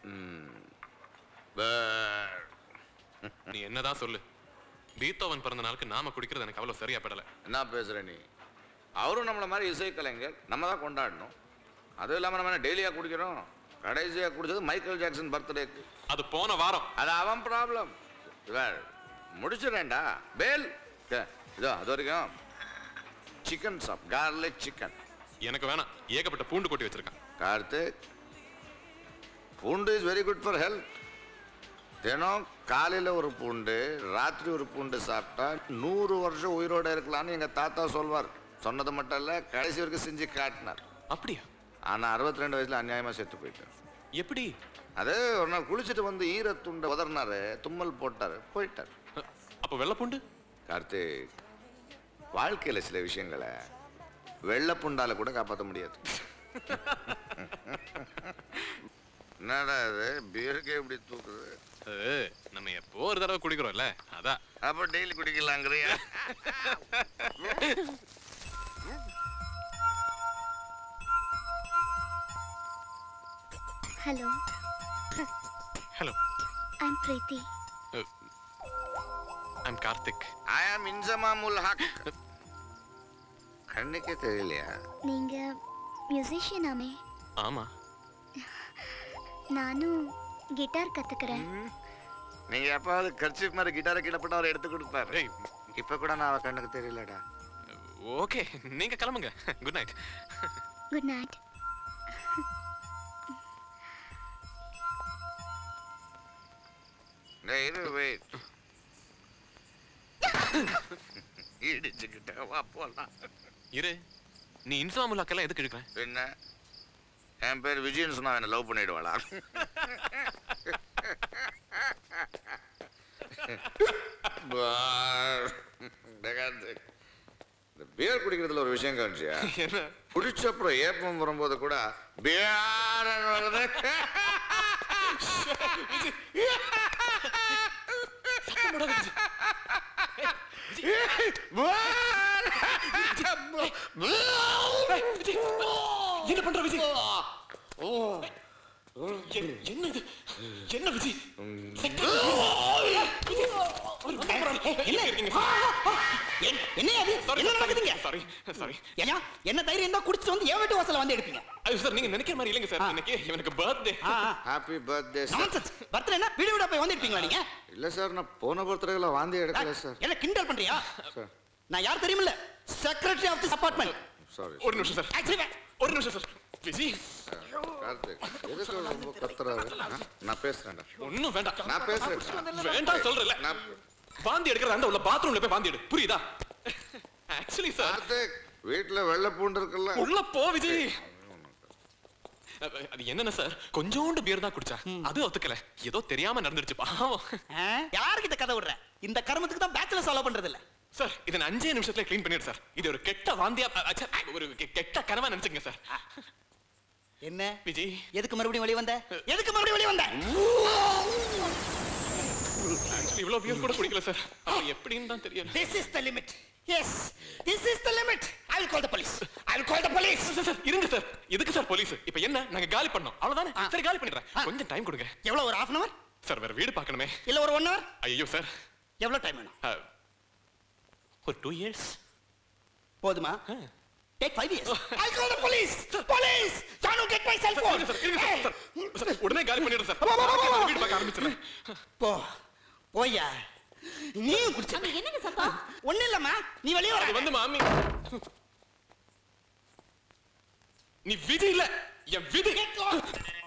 நீ என்னதான் சொல்லு பீத்தோவன் பிறந்த நாளுக்கு நாம குடிக்கிறது எனக்கு அவ்வளவு சரியா படல என்ன பேசுற நீ அவரும் நம்மள மாதிரி இசை கலைஞர் நம்ம தான் கொண்டாடணும் அதுவும் இல்லாமல் நம்ம என்ன டெய்லியாக குடிக்கிறோம் கடைசியாக குடிச்சது மைக்கேல் ஜாக்சன் பர்த்டேக்கு அது போன வாரம் அது அவன் ப்ராப்ளம் முடிச்சிடறேன்டா பேல் ஏ, இதோ அது வரைக்கும் சிக்கன் சாப் கார்லிக் சிக்கன் எனக்கு வேணாம் ஏகப்பட்ட பூண்டு கொட்டி வச்சிருக்கான் கார்த்திக் பூண்டு is very good for health தினம் காலையில் ஒரு பூண்டு ராத்திரி ஒரு பூண்டு சாப்பிட்டா நூறு வருஷம் உயிரோட இருக்கலாம்னு எங்கள் தாத்தா சொல்வார் சொன்னது மட்டும் இல்லை கடைசி வரைக்கும் செஞ்சு காட்டினார் அப்படியா ஆனால் அறுபத்தி ரெண்டு வயசில் அநியாயமாக செத்து போயிட்டார் எப்படி அது ஒரு நாள் குளிச்சுட்டு வந்து ஈரத்துண்டை உதறினாரு தும்மல் போட்டார் போயிட்டார் அ, அப்ப வெள்ளை பூண்டு கார்த்திக் வாழ்க்கையில் சில விஷயங்களை வெள்ளை புண்டால கூட காப்பாற்ற முடியாது என்னடா இது பியருக்கே இப்படி தூக்குது அது, நம்ம எப்போ ஒரு தடவை குடிக்கிறோம்ல அதான் அப்போ டெய்லி குடிக்கலாங்கிறியா hello hello I'm Preethi I'm Karthik I am Inzamam-ul Haq கண்ணுக்கே தெரியலையா நீங்க மியூசிஷியனாமே ஆமா நானும் கிட்டார் கத்துக்கிறேன் நீங்க எப்பாவது கர்ச்சிப் மாதிரி கிட்டாரை கிடப்பட்டு அவர் எடுத்து கொடுப்பாரு ஏய் இப்ப கூட நான் அவ கண்ணுக்கு தெரியலடா ஓகே நீங்க கிளம்புங்க குட் நைட் குட் நைட் டேய் இரு வெயிட் இடிச்சுக்கிட்ட வா போலாம் இரு நீ இன்சாமுல்லாக்கெல்லாம் எதுக்கு எடுக்கிறேன் என்ன என் பேர் விஜயன் சொன்னா என்ன லவ் பண்ணிடுவாளா இந்த பியர் குடிக்கிறதுல ஒரு விஷயம் காமிச்சியா என்ன குடிச்ச அப்புறம் ஏப்பம் வரும்போது கூட பியார் வருது என்ன பண்ற விஜய் எ- என்ன இது என்ன விஜய் என்ன என்ன அது என்ன நடக்குதுங்க சாரி சாரி ஐயா என்ன தைரியம் தான் குடிச்சிட்டு வந்து ஏன் வீட்டு வாசல்ல வந்து எடுப்பீங்க சார் நீங்க நினைக்கிற மாதிரி இல்லைங்க சார் இன்னைக்கு இவனுக்கு birthday happy birthday sir nonsense பர்த்டேனா வீடு வீடா போய் வந்து எடுப்பீங்களா நீங்க இல்ல சார் நான் போன பர்த்டேல வாந்தி எடுக்கல சார் என்ன கிண்டல் பண்றியா சார் நான் யார் தெரியுமில்ல secretary of this apartment sorry ஒரு நிமிஷம் சார் ஆக்சுவலி ஒரு நிமிஷம் சார் விஜய் கார்த்திக் எதுக்கு ரொம்ப கத்துறாரு ஆ? நான் பேசுறேன்டா ஒண்ணும் வேண்டாம் நான் பேசுறேன் வேண்டாம் சொல்றல நான் வாந்தி எடுக்கிற அந்த உள்ள பாத்ரூம்ல போய் வாந்தி எடு புரியுதா ஆக்சுவலி சார் கார்த்திக் வீட்டுல வெள்ளை பூண்டு இருக்குல்ல உள்ள போ விஜய் அது என்னன்னா சார் கொஞ்சோண்டு பியர் தான் குடிச்சா அது ஒத்துக்கல ஏதோ தெரியாம நடந்துடுச்சு பாவம் யார்கிட்ட கதை விடுற இந்த கர்மத்துக்கு தான் பேச்சுலர் ஃபாலோ பண்றது இல்ல சார் இதை நான் அஞ்சே நிமிஷத்துல க்ளீன் பண்ணிடு சார் இது ஒரு கெட்ட வாந்தியா அ, அ, ச்சே, ஒரு கெ- கெட்ட கனவா நினைச்சுங்க சார் என்ன விஜய் எதுக்கு மறுபடியும் வெளிய வந்த எதுக்கு மறுபடியும் வெளிய வந்த actually இவ்வளவு பியர் கூட குடிக்கல சார் அப்ப எப்படின்னு தான் தெரியல this is the limit yes this is the limit I will call the police I will call the police sir, sir இருங்க சார் எதுக்கு சார் போலீஸ் இப்ப என்ன நாங்க காலி பண்ணோம் அவ்வளவுதானே ஆ. சரி காலி பண்ணிடுறேன் ஆ. கொஞ்சம் டைம் கொடுங்க எவ்வளவு ஒரு half அன் அவர் சார் வேற வீடு பார்க்கணுமே இல்ல ஒரு ஒன் ஹவர் ஐயோ சார் எவ்வளவு டைம் வேணும் அ, ஒரு டூ இயர்ஸ் போதுமா take 5 years I call the police police Janu get my cell phone sir இருங்க சார், சார் சார் உடனே காலி பண்ணிடுறேன் சார் வா, வா, வா, வா. வீடு பார்க்க ஆரம்பிச்சிடுறேன் போ போய்யா நீ குடிச்ச அங்க என்னங்க சத்தம் ஒண்ணு இல்லம்மா நீ வெளிய வர அது வந்து மாமி நீ விதி இல்ல என் விதி